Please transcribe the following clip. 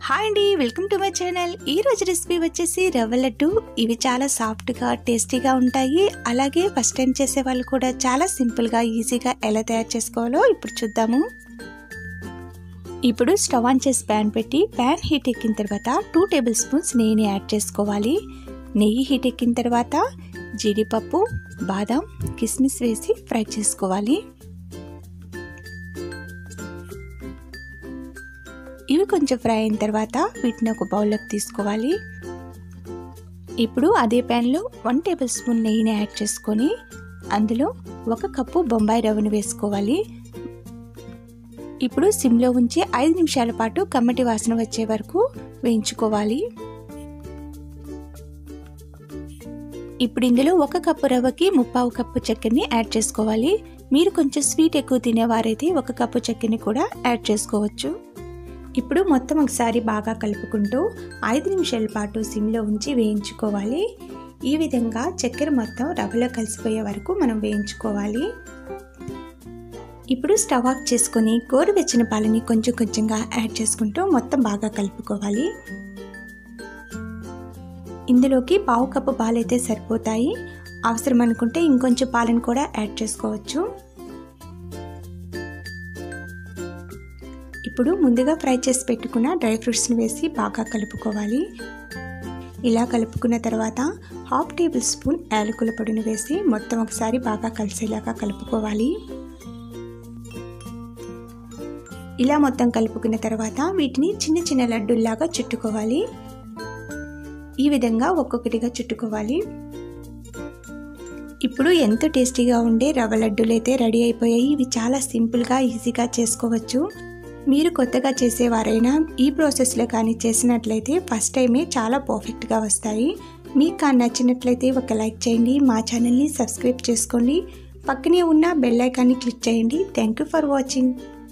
hi అండి welcome to my channel ఈ రోజు రెసిపీ వచ్చేసి రవ్వ లడ్డు ఇవి చాలా సాఫ్ట్గా టేస్టీగా ఉంటాయి అలాగే ఫస్ట్ టైం చేసే వాళ్ళు కూడా చాలా సింపుల్గా ఈజీగా ఎలా తయారు చేసుకోవాలో ఇప్పుడు చూద్దాము ఇప్పుడు స్టవ్ ఆన్ చేసి ప్యాన్ పెట్టి ప్యాన్ హీట్ ఎక్కిన తర్వాత టూ టేబుల్ స్పూన్స్ నెయ్యిని యాడ్ చేసుకోవాలి నెయ్యి హీట్ ఎక్కిన తర్వాత జీడిపప్పు బాదం కిస్మిస్ వేసి ఫ్రై చేసుకోవాలి ఇవి కొంచెం ఫ్రై అయిన తర్వాత వీటిని ఒక బౌల్లోకి తీసుకోవాలి ఇప్పుడు అదే ప్యాన్లో వన్ టేబుల్ స్పూన్ నెయ్యిని యాడ్ చేసుకొని అందులో ఒక కప్పు బొంబాయి రవ్వను వేసుకోవాలి ఇప్పుడు సిమ్లో ఉంచి ఐదు నిమిషాల పాటు కమ్మటి వాసన వచ్చే వరకు వేయించుకోవాలి ఇప్పుడు ఇందులో ఒక కప్పు రవ్వకి ముప్పావు కప్పు చక్కెరని యాడ్ చేసుకోవాలి మీరు కొంచెం స్వీట్ ఎక్కువ తినేవారైతే ఒక కప్పు చక్కెరని కూడా యాడ్ చేసుకోవచ్చు ఇప్పుడు మొత్తం ఒకసారి బాగా కలుపుకుంటూ ఐదు నిమిషాల పాటు సిమ్లో ఉంచి వేయించుకోవాలి ఈ విధంగా చక్కెర మొత్తం రవ్వలో కలిసిపోయే వరకు మనం వేయించుకోవాలి ఇప్పుడు స్టవ్ ఆఫ్ చేసుకొని గోరువెచ్చిన పాలని కొంచెం కొంచెంగా యాడ్ చేసుకుంటూ మొత్తం బాగా కలుపుకోవాలి ఇందులోకి పావు కప్పు పాలైతే సరిపోతాయి అవసరం అనుకుంటే ఇంకొంచెం పాలను కూడా యాడ్ చేసుకోవచ్చు ఇప్పుడు ముందుగా ఫ్రై చేసి పెట్టుకున్న డ్రై ఫ్రూట్స్ని వేసి బాగా కలుపుకోవాలి ఇలా కలుపుకున్న తర్వాత హాఫ్ టేబుల్ స్పూన్ యాలకుల పొడిని వేసి మొత్తం ఒకసారి బాగా కలిసేలాగా కలుపుకోవాలి ఇలా మొత్తం కలుపుకున్న తర్వాత వీటిని చిన్న చిన్న లడ్డూల్లాగా చుట్టుకోవాలి ఈ విధంగా ఒక్కొక్కటిగా చుట్టుకోవాలి ఇప్పుడు ఎంతో టేస్టీగా ఉండే రవ్వ లడ్డూలు అయితే రెడీ అయిపోయాయి ఇవి చాలా సింపుల్గా ఈజీగా చేసుకోవచ్చు మీరు కొత్తగా చేసేవారైనా ఈ ప్రాసెస్లో కానీ చేసినట్లయితే ఫస్ట్ టైమే చాలా పర్ఫెక్ట్గా వస్తాయి మీకు కానీ నచ్చినట్లయితే ఒక లైక్ చేయండి మా ఛానల్ని సబ్స్క్రైబ్ చేసుకోండి పక్కనే ఉన్న బెల్ ఐకాన్ని క్లిక్ చేయండి థ్యాంక్ యూ ఫర్ వాచింగ్